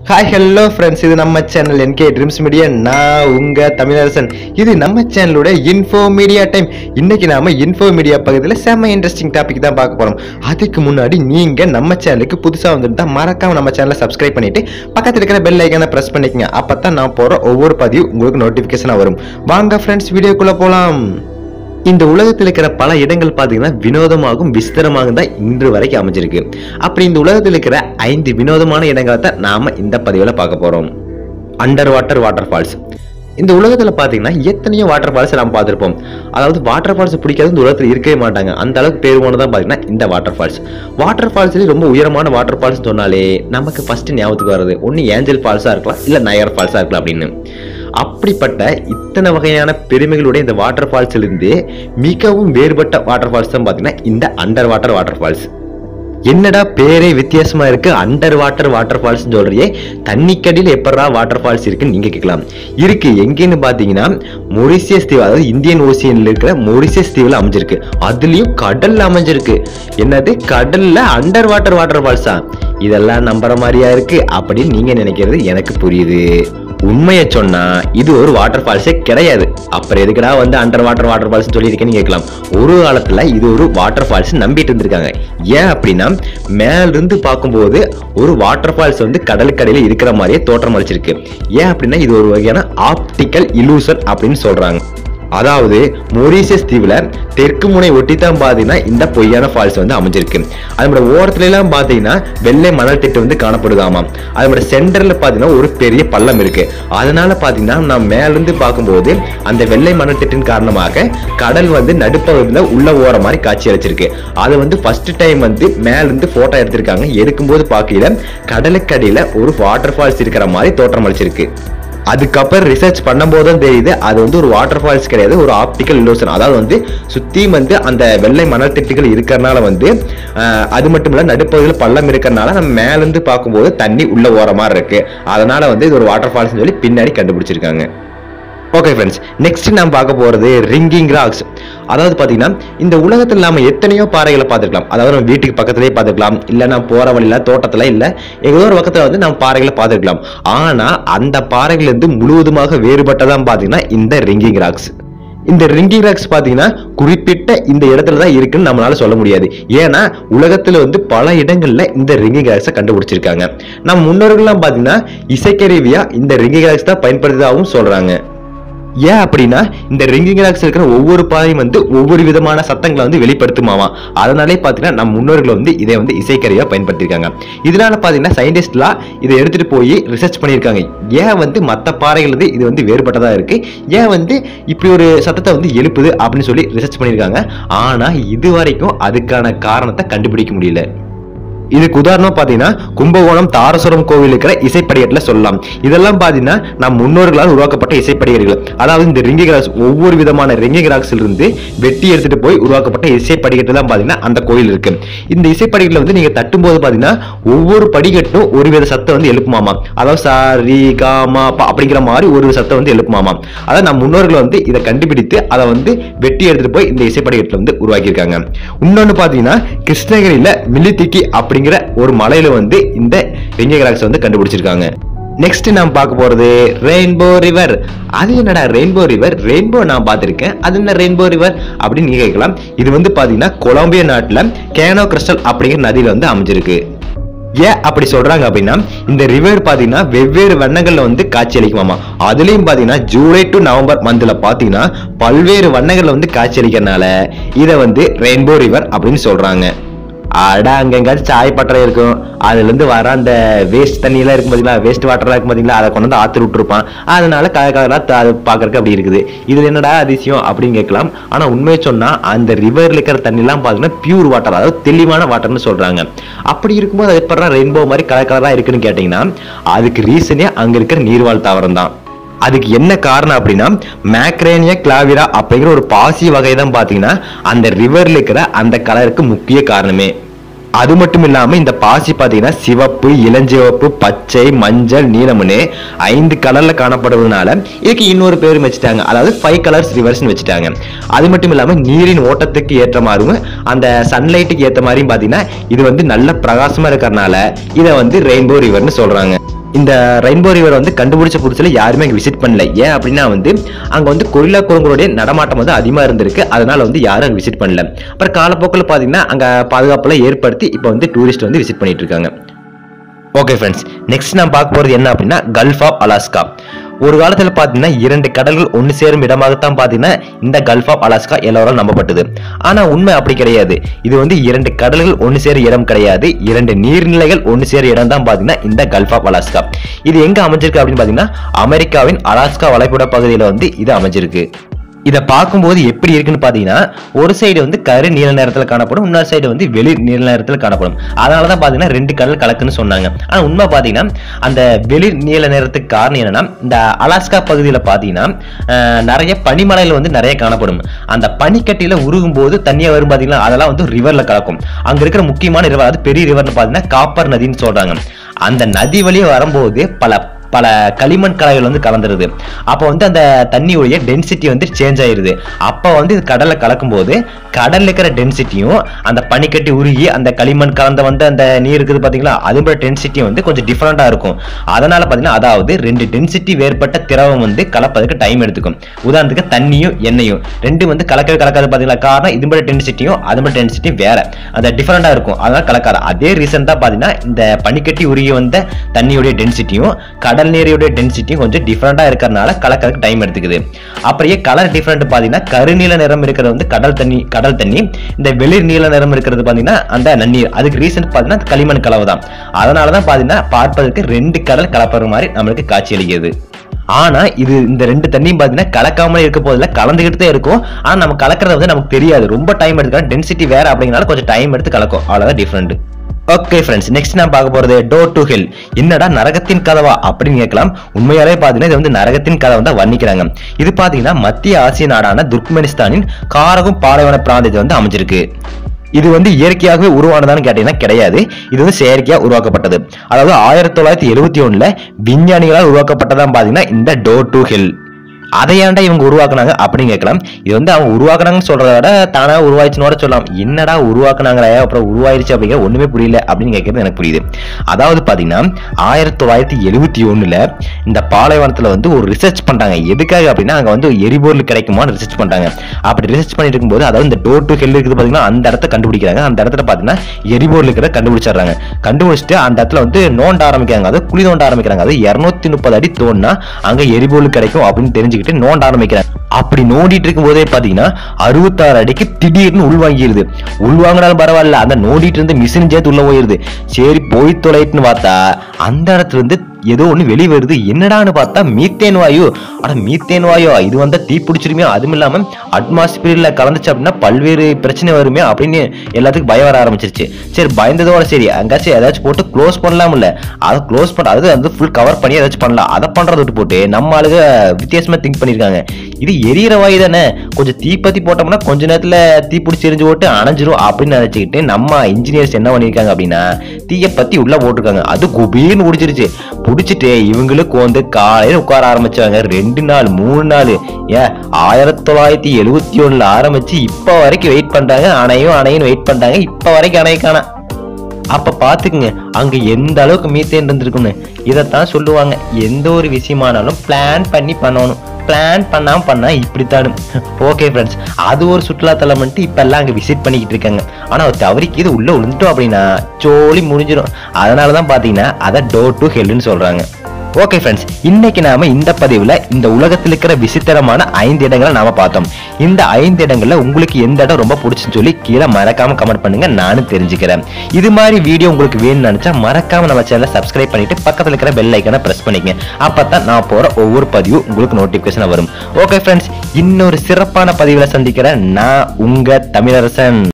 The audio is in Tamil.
ஹாய் ஹலோ ஃப்ரெண்ட்ஸ் இது நம்ம சேனல் என்கே ட்ரீம்ஸ் மீடியா நான் உங்க தமிழரசன் இது நம்ம சேனலோட இன்ஃபோ மீடியா டைம் இன்னைக்கு நாம இன்ஃபோ மீடியா பகுதியில் செம்ம இன்ட்ரெஸ்டிங் டாபிக் தான் பார்க்க போறோம் அதுக்கு முன்னாடி நீங்க நம்ம சேனலுக்கு புதுசா வந்துட்டு மறக்காம நம்ம சேனலை சப்ஸ்கிரைப் பண்ணிட்டு பக்கத்துல இருக்கிற பெல் ஐக்கானை பிரஸ் பண்ணிக்கங்க அப்பதான் நான் போற ஒவ்வொரு பதிவும் உங்களுக்கு நோட்டிபிகேஷனா வரும் வாங்க ஃப்ரெண்ட்ஸ் வீடியோக்குள்ள போலாம் இந்த உலகத்தில் இருக்கிற பல இடங்கள் பார்த்தீங்கன்னா வினோதமாகவும் விஸ்தரமாகவும் தான் இன்று வரைக்கும் அமைஞ்சிருக்கு அப்படி இந்த உலகத்தில் இருக்கிற ஐந்து வினோதமான இடங்களை தான் நாம இந்த பதிவில் பார்க்க போறோம் அண்டர் வாட்டர் வாட்டர் ஃபால்ஸ் இந்த உலகத்தில் பார்த்தீங்கன்னா எத்தனையோ வாட்டர் ஃபால்ஸ் நாம் பார்த்துருப்போம் அதாவது வாட்டர் ஃபால்ஸ் பிடிக்காத இந்த உலகத்தில் இருக்கவே மாட்டாங்க அந்த அளவுக்கு பேர் போனதான் பார்த்தீங்கன்னா இந்த வாட்டர் ஃபால்ஸ் வாட்டர் ஃபால்ஸ்லேயே ரொம்ப உயரமான வாட்டர் ஃபால்ஸ் சொன்னாலே நமக்கு ஃபர்ஸ்ட் ஞாபகத்துக்கு வர்றது ஒன்று ஏஞ்சல் ஃபால்ஸாக இருக்கலாம் இல்லை நயர் ஃபால்ஸாக இருக்கலாம் அப்படின்னு அப்படிப்பட்ட இத்தனை வகையான பெருமைகளுடைய இந்த வாட்டர் ஃபால்ஸ்லேருந்து மிகவும் வேறுபட்ட வாட்டர் ஃபால்ஸ் தான் பார்த்தீங்கன்னா இந்த அண்டர் வாட்டர் வாட்டர் ஃபால்ஸ் என்னடா பேரே வித்தியாசமா இருக்கு அண்டர் வாட்டர் வாட்டர் ஃபால்ஸ் சொல்றியே தண்ணிக்கடியில் எப்படா வாட்டர் ஃபால்ஸ் இருக்குன்னு நீங்க கேட்கலாம் இருக்கு எங்கேன்னு பாத்தீங்கன்னா மொரிசியஸ் தீவு அதாவது இந்தியன் ஓசியன்ல இருக்கிற மொரிசியஸ் தீவுல அமைஞ்சிருக்கு அதுலயும் கடல்ல அமைஞ்சிருக்கு என்னது கடல்ல அண்டர் வாட்டர் வாட்டர் ஃபால்ஸா இதெல்லாம் நம்புற மாதிரியா இருக்கு அப்படின்னு நீங்க நினைக்கிறது எனக்கு புரியுது உண்மையை சொன்னா இது ஒரு வாட்டர் ஃபால்ஸே கிடையாது அப்புறம் எதுக்குடா வந்து அண்டர் வாட்டர் வாட்டர் ஃபால்ஸ் சொல்லியிருக்கேன்னு கேட்கலாம் ஒரு காலத்துல இது ஒரு வாட்டர் ஃபால்ஸ் நம்பிட்டு இருந்திருக்காங்க ஏன் அப்படின்னா மேல இருந்து பார்க்கும்போது ஒரு வாட்டர் ஃபால்ஸ் வந்து கடலுக்கடையில இருக்கிற மாதிரியே தோற்றம் அளிச்சிருக்கு ஏன் அப்படின்னா இது ஒரு வகையான ஆப்டிக்கல் இலூசன் அப்படின்னு சொல்றாங்க அதாவது மொரீசியஸ் தீவுல தெற்கு முனை ஒட்டி தான் பாத்தீங்கன்னா இந்த பொய்யான ஃபால்ஸ் வந்து அமைஞ்சிருக்கு அதோட ஓரத்துல எல்லாம் பாத்தீங்கன்னா வெள்ளை மணல் திட்டு வந்து காணப்படுதாமா அதோட சென்டர்ல பாத்தீங்கன்னா ஒரு பெரிய பள்ளம் இருக்கு அதனால பாத்தீங்கன்னா நான் மேல இருந்து பார்க்கும்போது அந்த வெள்ளை மணல் திட்டின் காரணமாக கடல் வந்து நடுப்பகுதியில் உள்ள ஓர மாதிரி காட்சி அளிச்சிருக்கு அது வந்து ஃபர்ஸ்ட் டைம் வந்து மேல இருந்து போட்டோ எடுத்திருக்காங்க எடுக்கும்போது பார்க்கையில கடலுக்கடியில ஒரு வாட்டர் ஃபால்ஸ் இருக்கிற மாதிரி தோற்றம் அளிச்சிருக்கு அதுக்கப்புறம் ரிசர்ச் பண்ணும்போது தான் தெரியுது அது வந்து ஒரு வாட்டர் ஃபால்ஸ் கிடையாது ஒரு ஆப்டிக்கல் இல்லூஷன் அதாவது வந்து சுத்தியும் வந்து அந்த வெள்ளை மணல் திட்டுகள் இருக்கிறனால வந்து ஆஹ், அது மட்டும் இல்ல நடுப்பகுதியில் பள்ளம் இருக்கிறனால நம்ம மேலேருந்து பார்க்கும்போது தண்ணி உள்ள ஓர மாதிரி இருக்கு அதனால வந்து இது ஒரு வாட்டர் ஃபால்ஸ்னு சொல்லி பின்னாடி கண்டுபிடிச்சிருக்காங்க ஓகே ஃப்ரெண்ட்ஸ் நெக்ஸ்ட் நாம் பார்க்க போறது ரிங்கிங் ராக்ஸ் அதாவது பார்த்தீங்கன்னா இந்த உலகத்தில் நாம எத்தனையோ பாறைகளை பார்த்துருக்கலாம் அதாவது நம்ம வீட்டுக்கு பக்கத்துலேயே பார்த்துக்கலாம் இல்லை நான் போகிற வழியில தோட்டத்தில் இல்லை ஏதோ ஒரு பக்கத்தில் வந்து நம்ம பாறைகளை பார்த்துருக்கலாம் ஆனால் அந்த பாறைகள் இருந்து முழுவதுமாக வேறுபட்டதான் பார்த்தீங்கன்னா இந்த ரிங்கிங் ராக்ஸ் இந்த ரிங்கிங் ராக்ஸ் பார்த்தீங்கன்னா குறிப்பிட்ட இந்த இடத்துல தான் இருக்குன்னு நம்மளால சொல்ல முடியாது ஏன்னா உலகத்துல வந்து பல இடங்கள்ல இந்த ரிங்கிங் ராக்ஸை கண்டுபிடிச்சிருக்காங்க நம்ம முன்னோர்கள்லாம் பார்த்தீங்கன்னா இசைக்கருவியா இந்த ரிங்கிங் ராக்ஸ் தான் பயன்படுத்ததாகவும் சொல்றாங்க ஏன் அப்படின்னா இந்த ரிங்கிங் ராக்ஸ் இருக்கிற ஒவ்வொரு பாதையும் வந்து ஒவ்வொரு விதமான சத்தங்களை வந்து வெளிப்படுத்துமாவாம் அதனாலே பார்த்தீங்கன்னா நம்ம முன்னோர்கள் வந்து இதை வந்து இசைக்கருவியாக பயன்படுத்தியிருக்காங்க இதனால பார்த்தீங்கன்னா சயின்டிஸ்ட்லாம் இதை எடுத்துட்டு போய் ரிசர்ச் பண்ணியிருக்காங்க ஏன் வந்து மற்ற பாறைகள் வந்து இது வந்து வேறுபட்டதா இருக்கு ஏன் வந்து இப்படி ஒரு சத்தத்தை வந்து எழுப்புது அப்படின்னு சொல்லி ரிசர்ச் பண்ணியிருக்காங்க ஆனா இது வரைக்கும் அதுக்கான காரணத்தை கண்டுபிடிக்க முடியல இதுக்கு உதாரணம் பார்த்தீங்கன்னா கும்பகோணம் தாரசுரம் கோவில் இருக்கிற இசைப்படிகட்டில் சொல்லலாம் இதெல்லாம் பார்த்தீங்கன்னா நம் முன்னோர்களால் உருவாக்கப்பட்ட இசைப்படிகர்கள் அதாவது இந்த ரிங்கி கிராக்ஸ் ஒவ்வொரு விதமான ரிங்கி கிராக்ஸ்ல இருந்து வெட்டி எடுத்துட்டு போய் உருவாக்கப்பட்ட இசைப்படிகட்டு தான் பார்த்தீங்கன்னா அந்த கோயில் இருக்கு இந்த இசைப்படிகட்டில் வந்து நீங்க தட்டும்போது பார்த்தீங்கன்னா ஒவ்வொரு படிக்கட்டும் ஒரு வித சத்தம் வந்து எழுப்புமாமா அதாவது சா ரி கா மா பா அப்படிங்கிற மாதிரி ஒரு சத்தம் வந்து எழுப்புமாமா அதாவது நம் முன்னோர்கள் வந்து இதை கண்டுபிடித்து அதை வந்து வெட்டி எடுத்துட்டு போய் இந்த இசைப்படிகட்டில் வந்து உருவாக்கியிருக்காங்க இன்னொன்று பார்த்தீங்கன்னா கிருஷ்ணகிரியில மில்லித்திக்கி அப்படிங்கிற ஒரு மலையில வந்து இந்த ரிங்கி கிராக்ஸ் வந்து கண்டுபிடிச்சிருக்காங்க நெக்ஸ்ட் நாம் பார்க்க போறது ரெயின்போ ரிவர் அது என்னடா ரெயின்போ ரிவர் ரெயின்போ நான் பார்த்திருக்கேன் அது என்ன ரெயின்போ ரிவர் அப்படின்னு நீங்க கேட்கலாம் இது வந்து பாத்தீங்கன்னா கொலம்பியா நாட்டுல கேனோ கிறிஸ்டல் அப்படிங்கிற நதியில வந்து அமைஞ்சிருக்கு ஏன் அப்படி சொல்றாங்க அப்படின்னா இந்த ரிவர் பாத்தீங்கன்னா வெவ்வேறு வண்ணங்கள்ல வந்து காட்சி அளிக்குமாமா அதுலயும் பாத்தீங்கன்னா ஜூலை டு நவம்பர் மந்த்ல பாத்தீங்கன்னா பல்வேறு வண்ணங்கள்ல வந்து காட்சி அளிக்கிறனால இதை வந்து ரெயின்போ ரிவர் அப்படின்னு சொல்றாங்க அட அங்க எங்கேயாச்சும் சாய் பட்டறை இருக்கும் அதுல இருந்து வர அந்த வேஸ்ட் தண்ணி எல்லாம் இருக்கும் பாத்தீங்களா வேஸ்ட் வாட்டர்லாம் இருக்கும் பாத்தீங்களா அதை கொண்டு வந்து ஆத்து விட்டுருப்பான் அதனால கலர் கலரா த- அது பாக்குறதுக்கு அப்படி இருக்குது இதுல என்னடா அதிசயம் அப்படின்னு கேட்கலாம் ஆனா உண்மையை சொன்னா அந்த ரிவர்ல இருக்கிற தண்ணி எல்லாம் பாத்தீங்கன்னா பியூர் வாட்டர் அதாவது தெளிவான வாட்டர்னு சொல்றாங்க அப்படி இருக்கும்போது அது எப்படா ரெயின்போ மாதிரி கலர் கலரா இருக்குன்னு கேட்டீங்கன்னா அதுக்கு ரீசனே அங்க இருக்கிற நீர்வாழ் தாவரம் தான் அதுக்கு என்ன காரணம் அப்படின்னா மேக்ரேனியா கிளாவிரா அப்படிங்கிற ஒரு பாசி வகை தான் பாத்தீங்கன்னா அந்த ரிவர்ல இருக்கிற அந்த கலருக்கு முக்கிய காரணமே அது மட்டும் இல்லாம இந்த பாசி பாத்தீங்கன்னா சிவப்பு இளஞ்சிவப்பு பச்சை மஞ்சள் நீலம்னு ஐந்து கலர்ல காணப்படுவதனால இதுக்கு இன்னொரு பேர் வச்சுட்டாங்க அதாவது ஃபைவ் கலர்ஸ் ரிவர்ஸ்னு வச்சுட்டாங்க அது மட்டும் இல்லாம நீரின் ஓட்டத்துக்கு ஏற்ற மாதிரியும் அந்த சன்லைட்டுக்கு ஏற்ற மாதிரியும் பாத்தீங்கன்னா இது வந்து நல்ல பிரகாசமா இருக்கறனால இதை வந்து ரெயின்போ ரிவர்னு சொல்றாங்க இந்த ரெயின்போ ரிவர் வந்து கண்டுபிடிச்ச புதுசுல யாருமே அங்கே விசிட் பண்ணல ஏன் அப்படின்னா வந்து அங்கே வந்து கொரில்லா குரங்குடைய நடமாட்டம் வந்து அதிகமாக இருந்திருக்கு அதனால வந்து யாரும் அங்கே விசிட் பண்ணல அப்புறம் காலப்போக்கில் பார்த்தீங்கன்னா அங்கே பாதுகாப்பெல்லாம் ஏற்படுத்தி இப்போ வந்து டூரிஸ்ட் வந்து விசிட் பண்ணிட்டு இருக்காங்க ஓகே ஃப்ரெண்ட்ஸ் நெக்ஸ்ட் நான் பார்க்க போகிறது என்ன அப்படின்னா கல்ஃப் ஆஃப் அலாஸ்கா ஒரு காலத்தில் பார்த்தீங்கன்னா இரண்டு கடல்கள் ஒன்று சேரும் இடமாகத்தான் பார்த்தீங்கன்னா இந்த கல்ஃப் ஆஃப் அலாஸ்கா எல்லாரும் நம்பப்பட்டது ஆனால் உண்மை அப்படி கிடையாது இது வந்து இரண்டு கடல்கள் ஒன்று சேர இடம் கிடையாது இரண்டு நீர்நிலைகள் ஒன்று சேர இடம் தான் பார்த்தீங்கன்னா இந்த கல்ஃப் ஆஃப் அலாஸ்கா இது எங்கே அமைஞ்சிருக்கு அப்படின்னு பார்த்தீங்கன்னா அமெரிக்காவின் அலாஸ்கா வளைகுடா பகுதியில் வந்து இது அமைஞ்சிருக்கு இதை பார்க்கும்போது எப்படி இருக்குன்னு பார்த்தீங்கன்னா ஒரு சைடு வந்து கரு நீல நேரத்தில் காணப்படும் இன்னொரு சைடு வந்து வெளி நீல நேரத்தில் காணப்படும் அதனால தான் பார்த்தீங்கன்னா ரெண்டு கடல் கலக்குன்னு சொன்னாங்க ஆனால் உண்மை பார்த்தீங்கன்னா அந்த வெளி நீல நேரத்துக்கு காரணம் என்னன்னா இந்த அலாஸ்கா பகுதியில் பார்த்தீங்கன்னா அஹ், நிறைய பனிமலைகள் வந்து நிறைய காணப்படும் அந்த பனிக்கட்டியில் உருகும் போது தண்ணியாக வரும் பார்த்தீங்கன்னா அதெல்லாம் வந்து ரிவரில் கலக்கும் அங்கே இருக்கிற முக்கியமான ரிவர் அது பெரிய ரிவர்னு பார்த்தீங்கன்னா காப்பர் நதின்னு சொல்றாங்க அந்த நதி வழியே வரும்போது பல பல களிமண் கலைகள் வந்து கலந்துருது அப்போ வந்து அந்த தண்ணியுடைய டென்சிட்டி வந்து சேஞ்ச் ஆயிருது அப்போ வந்து இது கடல்ல கலக்கும்போது கடல்ல இருக்கிற டென்சிட்டியும் அந்த பனிக்கட்டி உருகி அந்த களிமண் கலந்த வந்து அந்த நீர் இருக்குது பாத்தீங்களா அதோட டென்சிட்டி வந்து கொஞ்சம் டிஃப்ரெண்டா இருக்கும் அதனால பாத்தீங்கன்னா அதாவது ரெண்டு டென்சிட்டி வேறுபட்ட திரவம் வந்து கலப்பதற்கு டைம் எடுத்துக்கும் உதாரணத்துக்கு தண்ணியும் எண்ணெயும் ரெண்டும் வந்து கலக்கவே கலக்காது பாத்தீங்களா காரணம் இதோட டென்சிட்டியும் அதோட டென்சிட்டியும் வேற அந்த டிஃப்ரெண்டா இருக்கும் அதனால கலக்காது அதே ரீசன் தான் பாத்தீங்கன்னா இந்த பனிக்கட்டி உருகி வந்த தண்ணியுடைய டென்சிட்டியும் கடல் நீரையுடைய டென்சிட்டியும் கொஞ்சம் டிஃப்ரெண்டா இருக்கிறதுனால கலக்கிறதுக்கு டைம் எடுத்துக்குது அப்படியே கலர் டிஃப்ரெண்ட் பாத்தீங்கன்னா கருநீல நிறம் இருக்கிறது வந்து கடல் தண்ணி கடல் தண்ணி இந்த வெளிர் நீல நிறம் இருக்கிறது பாத்தீங்கன்னா அந்த நன்னீர் அதுக்கு ரீசன் பாத்தீங்கன்னா களிமண் கலவை தான் அதனால தான் பாத்தீங்கன்னா பார்ப்பதற்கு ரெண்டு கடல் கலப்புற மாதிரி நம்மளுக்கு காட்சி அளிக்குது ஆனா இது இந்த ரெண்டு தண்ணியும் பாத்தீங்கன்னா கலக்காமலே இருக்க போதில்ல கலந்துகிட்டு தான் இருக்கும் ஆனா நம்ம கலக்கிறது வந்து நமக்கு தெரியாது ரொம்ப டைம் எடுத்துக்கலாம் டென்சிட்டி வேற அப்படிங்கறனால கொஞ்சம் டைம் எடுத்து கலக்கும் அவ்வளவுதான் டிஃப்ரெண்ட் ஓகே ஃப்ரெண்ட்ஸ் நெக்ஸ்ட் நான் பார்க்க போறது டோ டு ஹெல் என்னடா நரகத்தின் கதவா அப்படின்னு கேட்கலாம் உண்மையாலே பார்த்தீங்கன்னா இது வந்து நரகத்தின் கதவை தான் வர்ணிக்கிறாங்க இது பார்த்தீங்கன்னா மத்திய ஆசிய நாடான துர்க்மெனிஸ்தானின் காரகும் பாலைவன பிராந்தியத்தில் வந்து அமைஞ்சிருக்கு இது வந்து இயற்கையாகவே உருவானதான்னு கேட்டீங்கன்னா கிடையாது இது வந்து செயற்கையா உருவாக்கப்பட்டது அதாவது ஆயிரத்தி தொள்ளாயிரத்தி எழுபத்தி ஒண்ணுல விஞ்ஞானிகளால் உருவாக்கப்பட்டதான் பாத்தீங்கன்னா இந்த டோ டு ஹில் அதை ஏன்டா இவங்க உருவாக்குனாங்க அப்படின்னு கேட்கலாம் இது வந்து அவங்க உருவாக்குனாங்கன்னு சொல்றத விட தானா உருவாயிடுச்சுன்னு கூட சொல்லலாம் என்னடா உருவாக்குனாங்களே அப்புறம் உருவாயிருச்சு அப்படிங்கிற ஒண்ணுமே புரியல அப்படின்னு கேட்கறது எனக்கு புரியுது அதாவது பாத்தீங்கன்னா ஆயிரத்தி தொள்ளாயிரத்தி எழுபத்தி ஒண்ணுல இந்த பாலைவனத்துல வந்து ஒரு ரிசர்ச் பண்றாங்க எதுக்காக அப்படின்னா அங்க வந்து எரிபொருள் கிடைக்குமான்னு ரிசர்ச் பண்றாங்க அப்படி ரிசர்ச் பண்ணிட்டு இருக்கும்போது அதாவது இந்த டோர் டு ஹெல் இருக்குது பாத்தீங்கன்னா அந்த இடத்த கண்டுபிடிக்கிறாங்க அந்த இடத்துல பாத்தீங்கன்னா எரிபொருள் இருக்கிறத கண்டுபிடிச்சிடுறாங்க கண்டுபிடிச்சிட்டு அந்த இடத்துல வந்து நோண்ட ஆரம்பிக்கிறாங்க அதாவது குழி நோண்ட ஆரம்பிக்கிறாங்க அது இருநூத்தி முப்பது அடி தோண்டா அங்க எரிபொருள் கிடைக்கும் அப்படின்னு தெரிஞ்சுக்கிட்டு நோண்ட ஆரம்பிக்கிறாங்க அப்படி நோண்டிட்டு இருக்கும் போதே பாத்தீங்கன்னா அறுபத்தாறு அடிக்கு திடீர்னு உள்வாங்கிருது உள்வாங்கினாலும் பரவாயில்ல அந்த நோண்டிட்டு இருந்த மிஷின் சேர்த்து உள்ள போயிருது சரி போய் தொலைட்டுன்னு பார்த்தா அந்த இடத்துல இருந்து ஏதோ ஒன்று வெளியே வருது என்னடான்னு பார்த்தா மீத்தேன் வாயு அட மீத்தேன் வாயு இது வந்தா தீ பிடிச்சிருமே அதுவும் இல்லாம அட்மாஸ்பியர்ல கலந்துச்சு அப்படின்னா பல்வேறு பிரச்சனை வருமே அப்படின்னு எல்லாத்துக்கும் பயம் வர ஆரம்பிச்சிருச்சு சரி பயந்ததோட சரி அங்காச்சும் ஏதாச்சும் போட்டு க்ளோஸ் பண்ணலாம்ல அதை க்ளோஸ் பண்ண அது வந்து ஃபுல் கவர் பண்ணி ஏதாச்சும் பண்ணலாம் அதை பண்றதை விட்டு போட்டு நம்ம ஆளுங்க வித்தியாசமா திங்க் பண்ணிருக்காங்க இது எரியற வாயு தானே கொஞ்சம் தீப்பத்தி போட்டோம்னா கொஞ்ச நேரத்துல தீ பிடிச்சி எரிஞ்சு போட்டு அணைஞ்சிரும் அப்படின்னு நினைச்சுக்கிட்டு நம்ம இன்ஜினியர்ஸ் என்ன பண்ணிருக்காங்க அப்படின்னா தீய பத்தி உள்ள போட்டிருக்காங்க அது குபீர்னு பிடிச்சிருச்சு பிடிச்சிட்டு இவங்களுக்கு வந்து காலையில உட்கார ஆரம்பிச்சாங்க ரெண்டு நாள் மூணு நாள் ஏன் ஆயிரத்தி தொள்ளாயிரத்தி எழுவத்தி ஒண்ணுல ஆரம்பிச்சு இப்ப வரைக்கும் வெயிட் பண்றாங்க அணையும் அணையும் வெயிட் பண்றாங்க இப்ப வரைக்கும் அணைய காணா அப்ப பாத்துக்குங்க அங்க எந்த அளவுக்கு மீத்தேன் இருந்திருக்குன்னு இதைத்தான் சொல்லுவாங்க எந்த ஒரு விஷயமானாலும் பிளான் பண்ணி பண்ணணும் பிளான் பண்ணாம பண்ணா இப்படித்தான் ஓகே ஃப்ரெண்ட்ஸ் அது ஒரு சுற்றுலாத்தலம் வந்துட்டு இப்ப எல்லாம் அங்க விசிட் பண்ணிக்கிட்டு இருக்காங்க ஆனா ஒரு தவறிக்கு இது உள்ள விழுந்துட்டோம் அப்படின்னா சோழி முடிஞ்சிடும் அதனாலதான் பாத்தீங்கன்னா அதை டோர் டு ஹெல்னு சொல்றாங்க ஓகே ஃப்ரெண்ட்ஸ் இன்னைக்கு நாம இந்த பதிவுல இந்த உலகத்தில் இருக்கிற விசித்திரமான ஐந்து இடங்களை நாம பார்த்தோம் இந்த ஐந்து இடங்கள்ல உங்களுக்கு எந்த இடம் ரொம்ப பிடிச்சுன்னு சொல்லி கீழே மறக்காம கமெண்ட் பண்ணுங்க நானும் தெரிஞ்சுக்கிறேன் இது மாதிரி வீடியோ உங்களுக்கு வேணும்னு நினைச்சா மறக்காம நம்ம சேனலை சப்ஸ்கிரைப் பண்ணிட்டு பக்கத்துல இருக்கிற பெல் ஐக்கனை பிரஸ் பண்ணிக்கங்க அப்பதான் நான் போற ஒவ்வொரு பதிவும் உங்களுக்கு நோட்டிபிகேஷன் வரும் ஓகே ஃப்ரெண்ட்ஸ் இன்னொரு சிறப்பான பதிவுல சந்திக்கிறேன் நான் உங்க தமிழரசன்